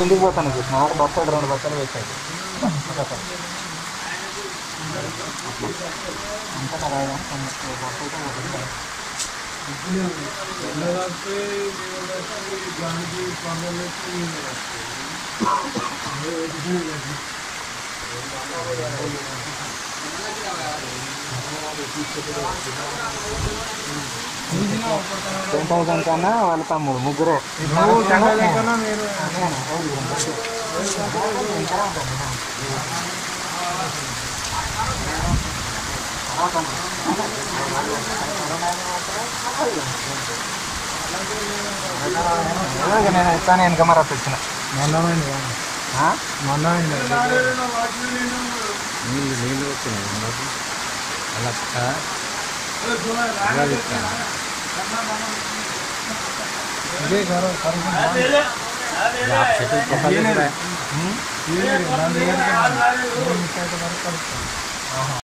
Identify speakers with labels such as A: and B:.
A: కిందికి పోతాను చూసిన ఒక బస్తాలు రెండు బస్తాలు వేసాయి అంతా రాయడం బస్సు అయితే పోతుంది. టెన్ థౌసండ్ కన్నా వాళ్ళ తమ్ముడు ముగ్గురే అలాగే నేను ఇస్తాను వెనక మరి వచ్చిన ఆ?
B: నీళ్ళు నీళ్ళు వచ్చినాయి మనకు. అలా ఆ? అలా చెప్తాను ఇలా చెట్టు పక్కన
A: ఉమ్?